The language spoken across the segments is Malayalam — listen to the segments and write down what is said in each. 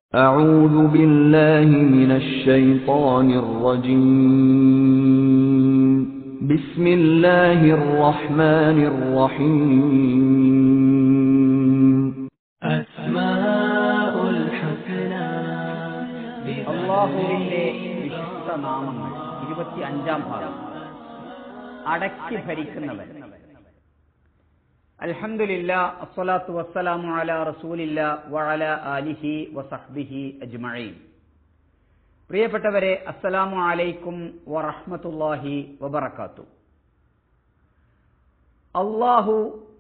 أعوذ بالله من الشيطان الرجيم بسم الله الرحمن الرحيم أسماء الحسنى അള്ളാഹുവിന്റെ വിശിഷ്ട നാമങ്ങൾ ഇരുപത്തി അഞ്ചാം ഭാഗം അടക്കി ഭരിക്കുന്നവൻ അൽഹംദുലില്ല അസ്സലാത്തു വസ്സലാമു അല റസൂലില്ല വഅല ആലിഹി വസഹ്ബിഹി അജ്മഈൻ പ്രിയപ്പെട്ടവരെ അസ്സലാമു അലൈക്കും വറഹ്മത്തുള്ളാഹി വബറകാത്തു അള്ളാഹു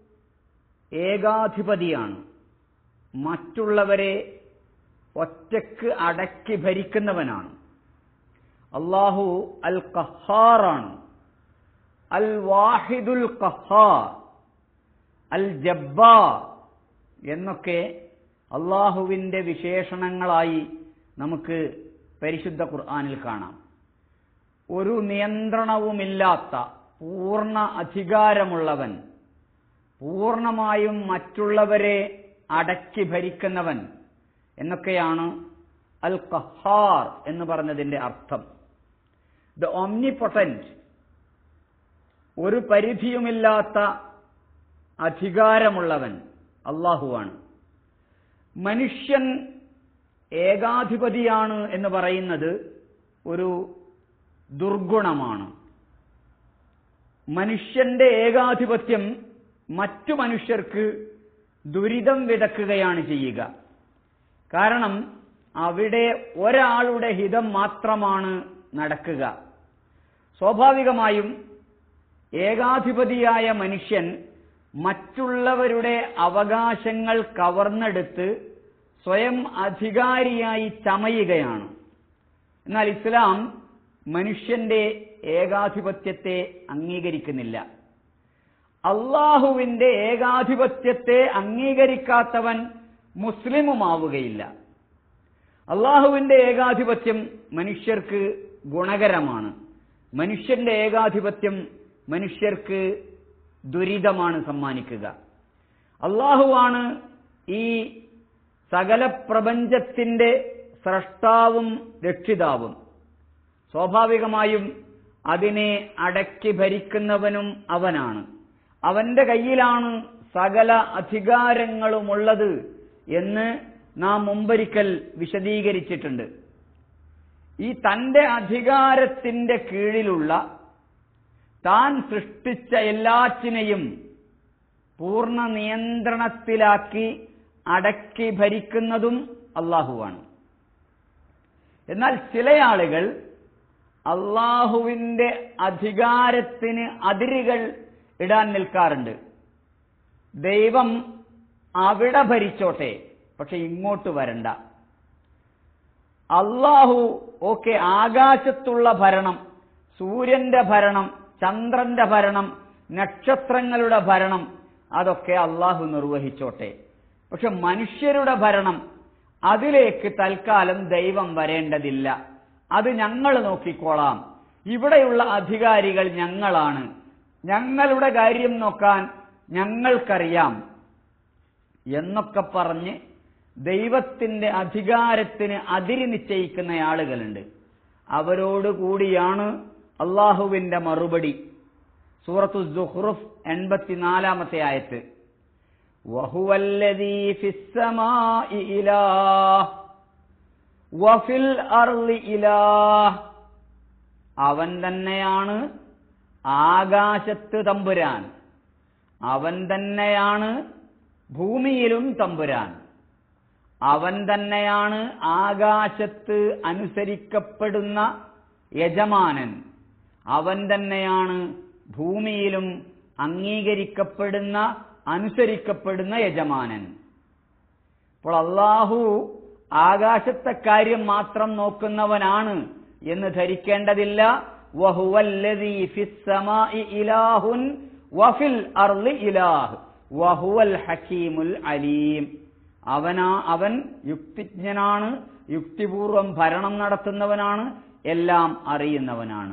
ഏകാധിപതിയാണ് മറ്റുള്ളവരെ ഒറ്റക്ക് അടക്കി ഭരിക്കുന്നവനാണ് അള്ളാഹു അൽ ഖഹാറാണ് അൽ വാഹിദുൽ ഖഹാർ അൽ ജബ്ബാർ എന്നൊക്കെ അള്ളാഹുവിന്റെ വിശേഷണങ്ങളായി നമുക്ക് പരിശുദ്ധ ഖുർആനിൽ കാണാം ഒരു നിയന്ത്രണവുമില്ലാത്ത പൂർണ്ണ അധികാരമുള്ളവൻ പൂർണ്ണമായും മറ്റുള്ളവരെ അടക്കി ഭരിക്കുന്നവൻ എന്നൊക്കെയാണ് അൽ ഖഹാർ എന്ന് പറഞ്ഞതിന്റെ അർത്ഥം ദ ഒംനിപൊട്ടന്റ് ഒരു പരിധിയുമില്ലാത്ത അധികാരമുള്ളവൻ അള്ളാഹുവാണ് മനുഷ്യൻ ഏകാധിപതിയാണ് എന്ന് പറയുന്നത് ഒരു ദുർഗുണമാണ് മനുഷ്യന്റെ ഏകാധിപത്യം മറ്റു മനുഷ്യർക്ക് ദുരിതം വിതക്കുകയാണ് ചെയ്യുക കാരണം അവിടെ ഒരാളുടെ ഹിതം മാത്രമാണ് നടക്കുക സ്വാഭാവികമായും ഏകാധിപതിയായ മനുഷ്യൻ മറ്റുള്ളവരുടെ അവകാശങ്ങൾ കവർന്നെടുത്ത് സ്വയം അധികാരിയായി ചമയുകയാണ് എന്നാൽ ഇസ്ലാം മനുഷ്യന്റെ ഏകാധിപത്യത്തെ അംഗീകരിക്കുന്നില്ല അള്ളാഹുവിന്റെ ഏകാധിപത്യത്തെ അംഗീകരിക്കാത്തവൻ മുസ്ലിമുമാവുകയില്ല അള്ളാഹുവിന്റെ ഏകാധിപത്യം മനുഷ്യർക്ക് ഗുണകരമാണ് മനുഷ്യന്റെ ഏകാധിപത്യം മനുഷ്യർക്ക് ദുരിതമാണ് സമ്മാനിക്കുക അള്ളാഹുവാണ് ഈ സകല പ്രപഞ്ചത്തിന്റെ സ്രഷ്ടാവും രക്ഷിതാവും സ്വാഭാവികമായും അതിനെ അടക്കി ഭരിക്കുന്നവനും അവനാണ് അവന്റെ കയ്യിലാണ് സകല അധികാരങ്ങളുമുള്ളത് എന്ന് നാം മുമ്പൊരിക്കൽ വിശദീകരിച്ചിട്ടുണ്ട് ഈ തന്റെ അധികാരത്തിന്റെ കീഴിലുള്ള താൻ സൃഷ്ടിച്ച എല്ലാറ്റിനെയും പൂർണ്ണ നിയന്ത്രണത്തിലാക്കി അടക്കി ഭരിക്കുന്നതും അള്ളാഹുവാണ് എന്നാൽ ചില ആളുകൾ അള്ളാഹുവിന്റെ അധികാരത്തിന് അതിരുകൾ ഇടാൻ നിൽക്കാറുണ്ട് ദൈവം അവിടെ ഭരിച്ചോട്ടെ പക്ഷെ ഇങ്ങോട്ട് വരണ്ട അള്ളാഹു ഓക്കെ ആകാശത്തുള്ള ഭരണം സൂര്യന്റെ ഭരണം ചന്ദ്രന്റെ ഭരണം നക്ഷത്രങ്ങളുടെ ഭരണം അതൊക്കെ അള്ളാഹു നിർവഹിച്ചോട്ടെ പക്ഷെ മനുഷ്യരുടെ ഭരണം അതിലേക്ക് തൽക്കാലം ദൈവം വരേണ്ടതില്ല അത് ഞങ്ങൾ നോക്കിക്കോളാം ഇവിടെയുള്ള അധികാരികൾ ഞങ്ങളാണ് ഞങ്ങളുടെ കാര്യം നോക്കാൻ ഞങ്ങൾക്കറിയാം എന്നൊക്കെ പറഞ്ഞ് ദൈവത്തിന്റെ അധികാരത്തിന് അതിരി നിശ്ചയിക്കുന്ന ആളുകളുണ്ട് അവരോട് കൂടിയാണ് അള്ളാഹുവിന്റെ മറുപടി സൂറത്തു സുഹ്റുഫ് എൺപത്തിനാലാമത്തെ ആയത്ത് വഹുവല്ലദീ ഫിസ്സമാഇ ഇലാഹ് വഫിൽ അർളി ഇലാഹ് അവൻ തന്നെയാണ് ആകാശത്ത് തമ്പുരാൻ അവൻ തന്നെയാണ് ഭൂമിയിലും തമ്പുരാൻ അവൻ തന്നെയാണ് ആകാശത്ത് അനുസരിക്കപ്പെടുന്ന യജമാനൻ അവൻ തന്നെയാണ് ഭൂമിയിലും അംഗീകരിക്കപ്പെടുന്ന അനുസരിക്കപ്പെടുന്ന യജമാനൻ അപ്പോൾ അള്ളാഹു ആകാശത്തെ കാര്യം മാത്രം നോക്കുന്നവനാണ് എന്ന് ധരിക്കേണ്ടതില്ല വഹുവല്ലദീ ഫിസ്സമാഇ ഇലാഹുൻ വഫിൽ അർളി ഇലാഹ് വഹുവൽ ഹക്കീമുൽ അലീം അവനാ അവൻ യുക്തിജ്ഞനാണ് യുക്തിപൂർവം ഭരണം നടത്തുന്നവനാണ് എല്ലാം അറിയുന്നവനാണ്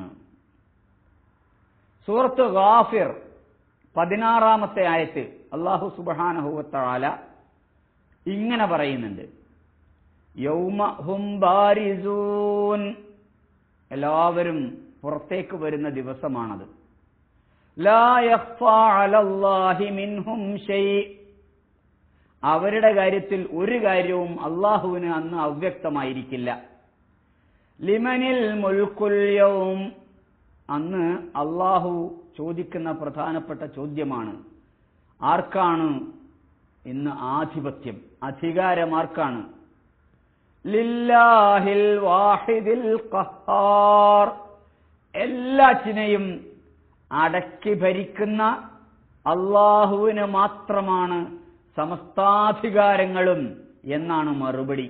സൂറത്ത് ഗാഫിർ പതിനാറാമത്തെ ആയത്ത് അള്ളാഹു സുബാനഹുവത്താല ഇങ്ങനെ പറയുന്നുണ്ട് യൗമ ഹും ബാരിസൂൻ എല്ലാവരും പുറത്തേക്ക് വരുന്ന ദിവസമാണത് ലാ യഖ്ഫാ അലല്ലാഹി മിൻഹും ഷൈ അവരുടെ കാര്യത്തിൽ ഒരു കാര്യവും അള്ളാഹുവിന് അന്ന് അവ്യക്തമായിരിക്കില്ല ലിമനിൽ മുൽക്കുൽ യൗം അന്ന് അള്ളാഹു ചോദിക്കുന്ന പ്രധാനപ്പെട്ട ചോദ്യമാണ് ആർക്കാണ് ഇന്ന് ആധിപത്യം അധികാരം ആർക്കാണ് ലില്ലാഹിൽ വാഹിദിൽ ഖഹാർ എല്ലാറ്റിനെയും അടക്കി ഭരിക്കുന്ന അള്ളാഹുവിന് മാത്രമാണ് സമസ്താധികാരങ്ങളും എന്നാണ് മറുപടി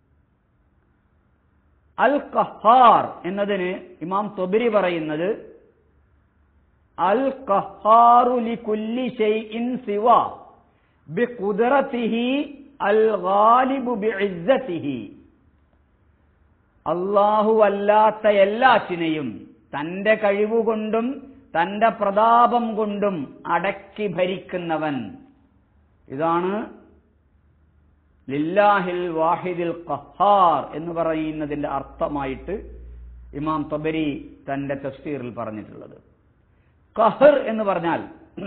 അൽ ഖഹാർ എന്നതിന് ഇമാം തൊബരി പറയുന്നത് അൽ ഖഹാറു ലികുല്ലി ഷൈഇൻ സിവ ബിഖുദ്റതിഹി അൽ ഗാലിബു ബിഇസ്സതിഹി അല്ലാഹു അല്ലാത്ത എല്ലാറ്റിനെയും തന്റെ കഴിവുകൊണ്ടും തന്റെ പ്രതാപം കൊണ്ടും അടക്കി ഭരിക്കുന്നവൻ ഇതാണ് ലില്ലാഹിൽ വാഹിദിൽ ഖഹാർ എന്ന് പറയുന്നതിന്റെ അർത്ഥമായിട്ട് ഇമാം തബരി തന്റെ തഫ്സീറിൽ പറഞ്ഞിട്ടുള്ളത് ഖഹർ എന്ന് പറഞ്ഞാൽ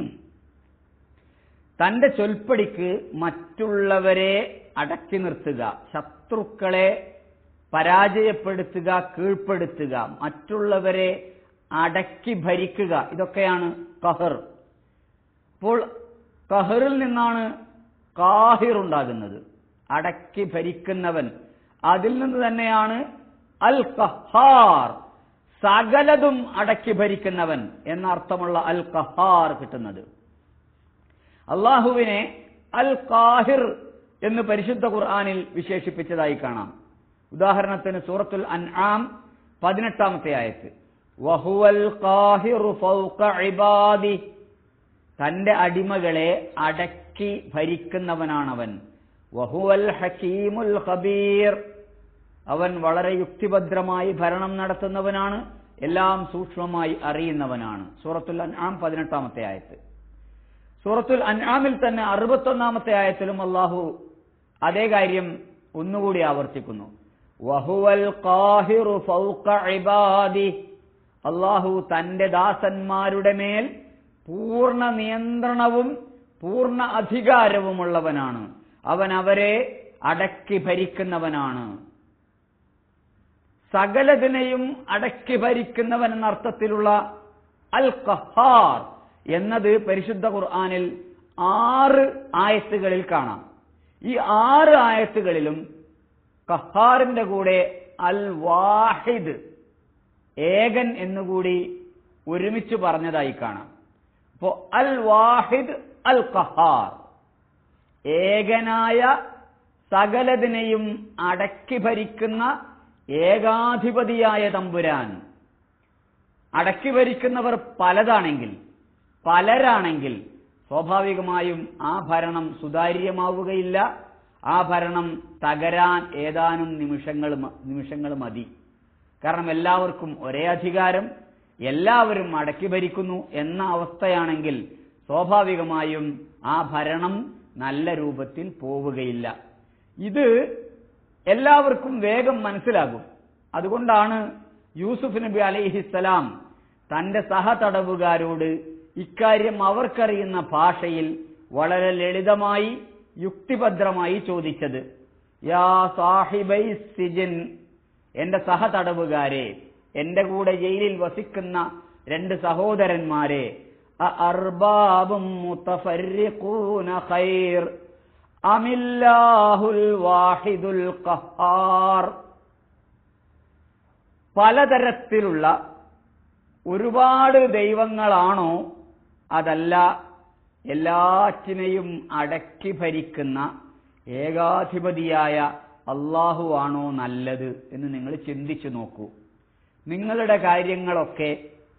തന്റെ ചൊൽപ്പടിക്ക് മറ്റുള്ളവരെ അടക്കി നിർത്തുക ശത്രുക്കളെ പരാജയപ്പെടുത്തുക കീഴ്പ്പെടുത്തുക മറ്റുള്ളവരെ അടക്കി ഭരിക്കുക ഇതൊക്കെയാണ് കഹർ അപ്പോൾ കഹറിൽ നിന്നാണ് കാഹിർ ഉണ്ടാകുന്നത് അടക്കി ഭരിക്കുന്നവൻ അതിൽ നിന്ന് തന്നെയാണ് അൽ കഹാർ സകലതും അടക്കി ഭരിക്കുന്നവൻ എന്ന അർത്ഥമുള്ള അൽ കഹാർ കിട്ടുന്നത് അള്ളാഹുവിനെ അൽ കാഹിർ എന്ന് പരിശുദ്ധ ഖുർആാനിൽ വിശേഷിപ്പിച്ചതായി കാണാം ഉദാഹരണത്തിന് സൂറത്തുൽ അൻആം പതിനെട്ടാമത്തെ ആയത്ത് വഹുവൽ ഖാഹിറു ഫൗക ഇബാദി തന്റെ അടിമകളെ അടക്കി ഭരിക്കുന്നവനാണവൻ വഹുവൽ ഹക്കീമുൽ ഖബീർ അവൻ വളരെ യുക്തിഭദ്രമായി ഭരണം നടത്തുന്നവനാണ് എല്ലാം സൂക്ഷ്മമായി അറിയുന്നവനാണ് സൂറത്തുൽ അൻആം പതിനെട്ടാമത്തെ ആയത്ത് സൂറത്തുൽ അൻആമിൽ തന്നെ അറുപത്തൊന്നാമത്തെ ആയത്തിലും അള്ളാഹു അതേ കാര്യം ഒന്നുകൂടി ആവർത്തിക്കുന്നു വഹുവൽ ഖാഹിറു ഫൗക ഇബാദി അള്ളാഹു തന്റെ ദാസന്മാരുടെ മേൽ പൂർണ്ണ നിയന്ത്രണവും പൂർണ്ണ അധികാരവുമുള്ളവനാണ് അവൻ അവരെ അടക്കി ഭരിക്കുന്നവനാണ് സകലതിനെയും അടക്കി ഭരിക്കുന്നവൻ എന്ന അർത്ഥത്തിലുള്ള അൽ ഖഹാർ എന്നത് പരിശുദ്ധ ഖുർആാനിൽ ആറ് ആയത്തുകളിൽ കാണാം ഈ ആറ് ആയത്തുകളിലും ഖഹാറിന്റെ കൂടെ അൽ വാഹിദ് ഏകൻ എന്നുകൂടി ഒരുമിച്ച് പറഞ്ഞതായി കാണാം അപ്പോ അൽ വാഹിദ് അൽ ഖഹാർ ഏകനായ സകലതിനെയും അടക്കി ഭരിക്കുന്ന ഏകാധിപതിയായ തമ്പുരാൻ അടക്കി ഭരിക്കുന്നവർ പലതാണെങ്കിൽ പലരാണെങ്കിൽ സ്വാഭാവികമായും ആ ഭരണം സുതാര്യമാവുകയില്ല ആ ഭരണം തകരാൻ ഏതാനും നിമിഷങ്ങൾ മ- നിമിഷങ്ങൾ മതി കാരണം എല്ലാവർക്കും ഒരേ അധികാരം എല്ലാവരും അടക്കി ഭരിക്കുന്നു എന്ന അവസ്ഥയാണെങ്കിൽ സ്വാഭാവികമായും ആ ഭരണം നല്ല രൂപത്തിൽ പോവുകയില്ല ഇത് എല്ലാവർക്കും വേഗം മനസ്സിലാകും അതുകൊണ്ടാണ് യൂസുഫ് നബി അലൈഹിസ്സലാം തന്റെ സഹതടവുകാരോട് ഇക്കാര്യം അവർക്കറിയുന്ന ഭാഷയിൽ വളരെ ലളിതമായി യുക്തിഭദ്രമായി ചോദിച്ചത് യാ സാഹിബൈ സിജിൻ എന്റെ സഹതടവുകാരെ എന്റെ കൂടെ ജയിലിൽ വസിക്കുന്ന രണ്ട് സഹോദരന്മാരെ അർബാബും മുത്തഫരിഖൂന ഖൈർ അമില്ലാഹുൽ വാഹിദുൽ ഖഹാർ പലതരത്തിലുള്ള ഒരുപാട് ദൈവങ്ങളാണോ അതല്ല എല്ലാറ്റിനെയും അടക്കി ഭരിക്കുന്ന ഏകാധിപതിയായ അള്ളാഹു ആണോ നല്ലത് എന്ന് നിങ്ങൾ ചിന്തിച്ചു നോക്കൂ നിങ്ങളുടെ കാര്യങ്ങളൊക്കെ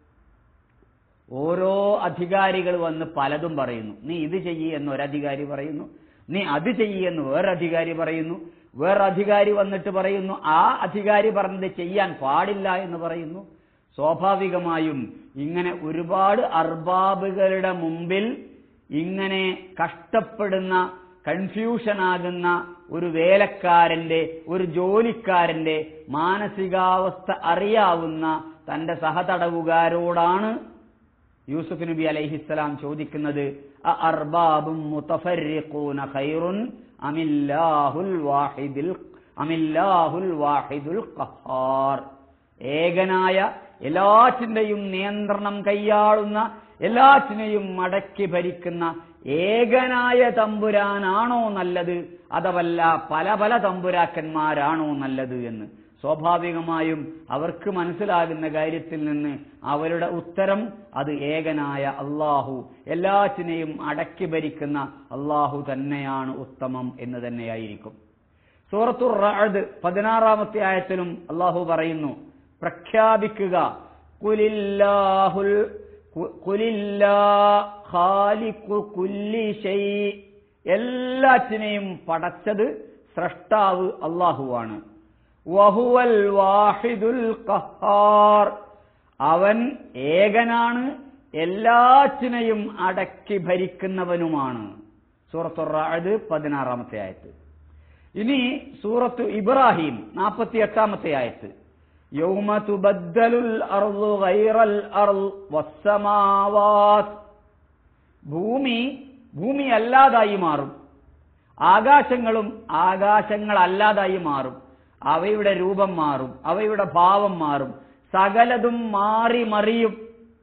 ഓരോ അധികാരികൾ വന്ന് പലതും പറയുന്നു നീ ഇത് ചെയ്യ് എന്ന് ഒരധികാരി പറയുന്നു നീ അത് ചെയ്യ് എന്ന് വേറൊരധികാരി പറയുന്നു വേറൊരധികാരി വന്നിട്ട് പറയുന്നു ആ അധികാരി പറഞ്ഞത് ചെയ്യാൻ പാടില്ല എന്ന് പറയുന്നു സ്വാഭാവികമായും ഇങ്ങനെ ഒരുപാട് അർബാബുകളുടെ മുമ്പിൽ ഇങ്ങനെ കഷ്ടപ്പെടുന്ന കൺഫ്യൂഷനാകുന്ന ഒരു വേലക്കാരന്റെ ഒരു ജോലിക്കാരന്റെ മാനസികാവസ്ഥ അറിയാവുന്ന തന്റെ സഹതടവുകാരോടാണ് യൂസുഫ് നബി അലൈഹിസ്സലാം ചോദിക്കുന്നത് അ അർബാബും മുതഫർരിഖൂന ഖൈറുൻ അമില്ലാഹുൽ വാഹിദിൽ അമില്ലാഹുൽ വാഹിദുൽ ഖഹാർ ഏകനായ എല്ലാറ്റിന്റെയും നിയന്ത്രണം കൈയാളുന്ന എല്ലാറ്റിനെയും മടക്കി ഭരിക്കുന്ന ഏകനായ തമ്പുരാനാണോ നല്ലത് അഥവല്ല പല പല തമ്പുരാക്കന്മാരാണോ നല്ലത് എന്ന് സ്വാഭാവികമായും അവർക്ക് മനസ്സിലാകുന്ന കാര്യത്തിൽ നിന്ന് അവരുടെ ഉത്തരം അത് ഏകനായ അള്ളാഹു എല്ലാറ്റിനെയും അടക്കി ഭരിക്കുന്ന അള്ളാഹു തന്നെയാണ് ഉത്തമം എന്ന് തന്നെയായിരിക്കും സൂറത്തുർ റഅദ് പതിനാറാമത്തെ ആയത്തിലും അള്ളാഹു പറയുന്നു പ്രഖ്യാപിക്കുക കുലില്ലാഹുൽ കു- കുലില്ലാ ഖാലിഖു കുല്ലി ഷൈ എല്ലാറ്റിനെയും പടച്ചത് സ്രഷ്ടാവ് അള്ളാഹുവാണ് വഹുവൽ വാഹിദുൽ ഖഹാർ അവൻ ഏകനാണ് എല്ലാറ്റിനെയും അടക്കി ഭരിക്കുന്നവനുമാണ് സൂറത്തുർ റഅദ് പതിനാറാമത്തെ ആയത്ത് ഇനി സൂറത്ത് ഇബ്രാഹിം നാൽപ്പത്തി എട്ടാമത്തെ ആയത്ത് യൗമ തുബദ്ദലുൽ അർളു ഗൈറൽ അർൾ വസ്സമാവാത് ഭൂമി ഭൂമി അല്ലാതായി മാറും ആകാശങ്ങളും ആകാശങ്ങളല്ലാതായി മാറും അവയുടെ രൂപം മാറും അവയുടെ ഭാവം മാറും സകലതും മാറി മറിയും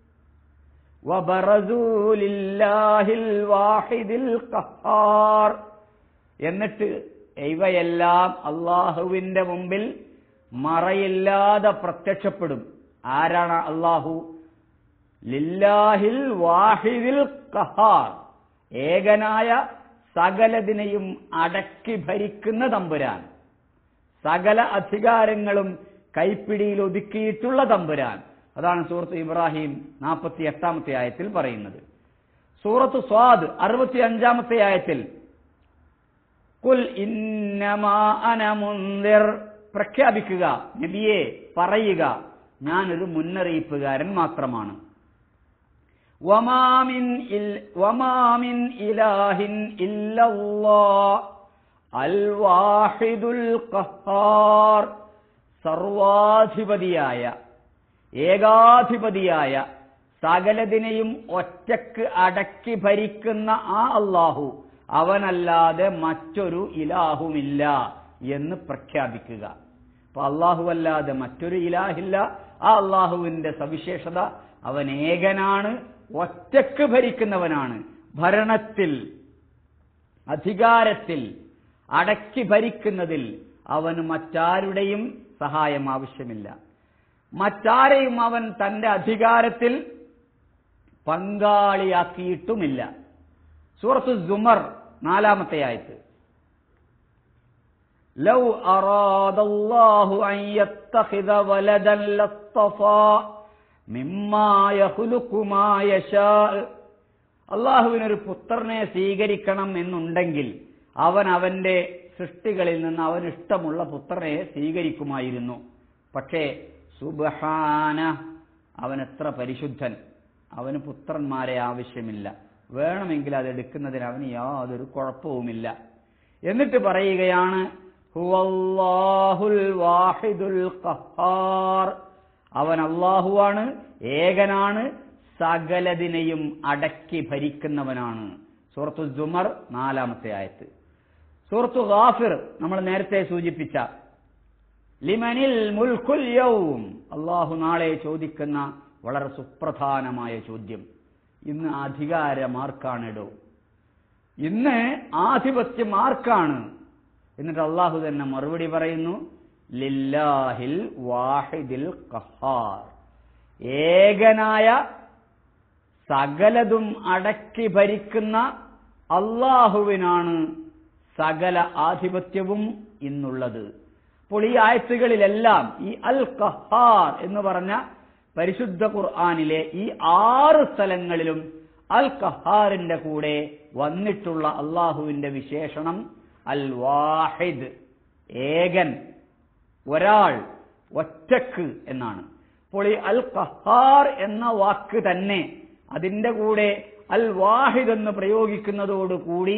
وبرزوا لله الواحد القهار എന്നിട്ട് ഇവയെല്ലാം അള്ളാഹുവിന്റെ മുമ്പിൽ മറയില്ലാതെ പ്രത്യക്ഷപ്പെടും ആരാണ് അള്ളാഹു ലില്ലാഹിൽ വാഹിദിൽ കഹാർ ഏകനായ സകലതിനെയും അടക്കി ഭരിക്കുന്ന തമ്പുരാൻ സകല അധികാരങ്ങളും കൈപ്പിടിയിൽ ഒതുക്കിയിട്ടുള്ള തമ്പുരാൻ അതാണ് സൂറത്ത് ഇബ്രാഹിം നാൽപ്പത്തി എട്ടാമത്തെ ആയത്തിൽ പറയുന്നത് സൂറത്ത് സ്വാദ് അറുപത്തി അഞ്ചാമത്തെ ആയത്തിൽ കുൽ ഇന്നമാ അന മുൻദിർ പ്രഖ്യാപിക്കുക നബിയെ പറയുക ഞാനൊരു മുന്നറിയിപ്പുകാരൻ മാത്രമാണ് വമാമിൻ ഇൽ- വമാമിൻ ഇലാഹിൻ ഇല്ലല്ലാഹ് അൽ വാഹിദുൽ ഖഹാർ സർവാധിപതിയായ ഏകാധിപതിയായ സകലതിനെയും ഒറ്റക്ക് അടക്കി ഭരിക്കുന്ന ആ അള്ളാഹു അവനല്ലാതെ മറ്റൊരു ഇലാഹുമില്ല എന്ന് പ്രഖ്യാപിക്കുക അപ്പൊ അള്ളാഹു അല്ലാതെ മറ്റൊരു ഇലാഹില്ല ആ അള്ളാഹുവിന്റെ സവിശേഷത അവൻ ഏകനാണ് ഒറ്റക്ക് ഭരിക്കുന്നവനാണ് ഭരണത്തിൽ അധികാരത്തിൽ അടക്കി ഭരിക്കുന്നതിൽ അവന് മറ്റാരുടെയും സഹായം ആവശ്യമില്ല മറ്റാരെയും അവൻ തന്റെ അധികാരത്തിൽ പങ്കാളിയാക്കിയിട്ടുമില്ല സൂറത്ത് സുമർ നാലാമത്തെ ആയത്ത് ലൗ അറാദല്ലാഹു അൻ യത്തഖിദ വലദൻ ലസ്തഫാ മിമ്മാ യഖ്ലുഖു മാ യശാ അള്ളാഹുവിനൊരു പുത്രനെ സ്വീകരിക്കണം എന്നുണ്ടെങ്കിൽ അവൻ അവന്റെ സൃഷ്ടികളിൽ നിന്ന് അവന് ഇഷ്ടമുള്ള പുത്രനെ സ്വീകരിക്കുമായിരുന്നു പക്ഷേ സുബഹാന അവൻ എത്ര പരിശുദ്ധൻ അവന് പുത്രന്മാരെ ആവശ്യമില്ല വേണമെങ്കിൽ അത് എടുക്കുന്നതിന് അവന് യാതൊരു കുഴപ്പവുമില്ല എന്നിട്ട് പറയുകയാണ് ഹുവല്ലാഹുൽ വാഹിദുൽ ഖഹാർ അവൻ അള്ളാഹുവാണ് ഏകനാണ് സകലതിനെയും അടക്കി ഭരിക്കുന്നവനാണ് സൂറത്തു ജുമർ നാലാമത്തെ ആയത്ത് സൂറത്തു ഗാഫിർ നമ്മൾ നേരത്തെ സൂചിപ്പിച്ച ലിമനിൽ മുൽക്കുൽ യൗം അള്ളാഹു നാളെ ചോദിക്കുന്ന വളരെ സുപ്രധാനമായ ചോദ്യം ഇന്ന് അധികാരം ആർക്കാണിടോ ഇന്ന് ആധിപത്യം ആർക്കാണ് എന്നിട്ട് അള്ളാഹു തന്നെ മറുപടി പറയുന്നു ലില്ലാഹിൽ വാഹിദിൽ ഖഹാർ ഏകനായ സകലതും അടക്കി ഭരിക്കുന്ന അള്ളാഹുവിനാണ് സകല ആധിപത്യവും ഇന്നുള്ളത് അപ്പോൾ ഈ ആയത്തുകളിലെല്ലാം ഈ അൽ ഖഹാർ എന്ന് പറഞ്ഞ പരിശുദ്ധ ഖുർആാനിലെ ഈ ആറ് സ്ഥലങ്ങളിലും അൽ ഖഹാറിന്റെ കൂടെ വന്നിട്ടുള്ള അള്ളാഹുവിന്റെ വിശേഷണം അൽ വാഹിദ് ഏകൻ ഒരാൾ ഒറ്റക്ക് എന്നാണ് അപ്പോൾ ഈ അൽ ഖഹാർ എന്ന വാക്ക് തന്നെ അതിന്റെ കൂടെ അൽ വാഹിദ് എന്ന് പ്രയോഗിക്കുന്നതോടുകൂടി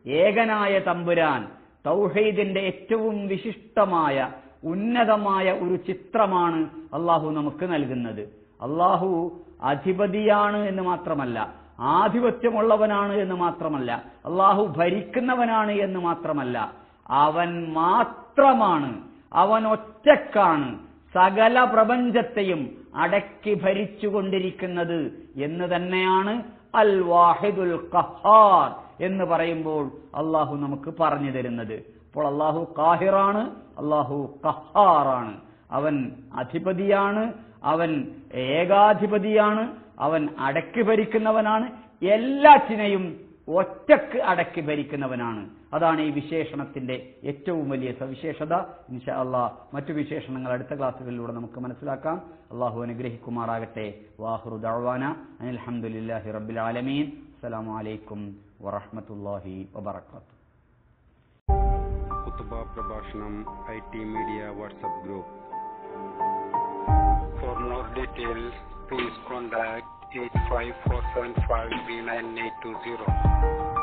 ഏകനായ തമ്പുരാൻ തൗഹീദിന്റെ ഏറ്റവും വിശിഷ്ടമായ ഉന്നതമായ ഒരു ചിത്രമാണ് അള്ളാഹു നമുക്ക് നൽകുന്നത് അള്ളാഹു അധിപതിയാണ് എന്ന് മാത്രമല്ല ആധിപത്യമുള്ളവനാണ് എന്ന് മാത്രമല്ല അള്ളാഹു ഭരിക്കുന്നവനാണ് എന്ന് മാത്രമല്ല അവൻ മാത്രമാണ് അവൻ ഒറ്റക്കാണ് സകല പ്രപഞ്ചത്തെയും അടക്കി ഭരിച്ചുകൊണ്ടിരിക്കുന്നത് എന്ന് തന്നെയാണ് അൽ വാഹിദുൽ ഖഹാർ എന്ന് പറയുമ്പോൾ അള്ളാഹു നമുക്ക് പറഞ്ഞു തരുന്നത് അപ്പോൾ അള്ളാഹു കാഹിറാണ് അള്ളാഹു ഖഹാറാണ് അവൻ അധിപതിയാണ് അവൻ ഏകാധിപതിയാണ് അവൻ അടക്കി ഭരിക്കുന്നവനാണ് എല്ലാറ്റിനെയും ഒറ്റക്ക് അടക്കി ഭരിക്കുന്നവനാണ് അതാണ് ഈ വിശേഷണത്തിന്റെ ഏറ്റവും വലിയ സവിശേഷത ഇൻഷാ അള്ളാഹ് മറ്റു വിശേഷണങ്ങൾ അടുത്ത ക്ലാസ്സുകളിലൂടെ നമുക്ക് മനസ്സിലാക്കാം അള്ളാഹു അനുഗ്രഹിക്കുമാറാകട്ടെ വാഹുറു ദഅവാന അനിൽഹമുല്ലാഹി റബ്ബിൽ ആലമീൻ അസ്സലാമു അലൈക്കും വറഹ്മത്തുള്ളാഹി വബറകാതുഹു കുത്തുബ പ്രഭാഷണം I T media WhatsApp group for more details please contact eight five four seven five three nine eight two zero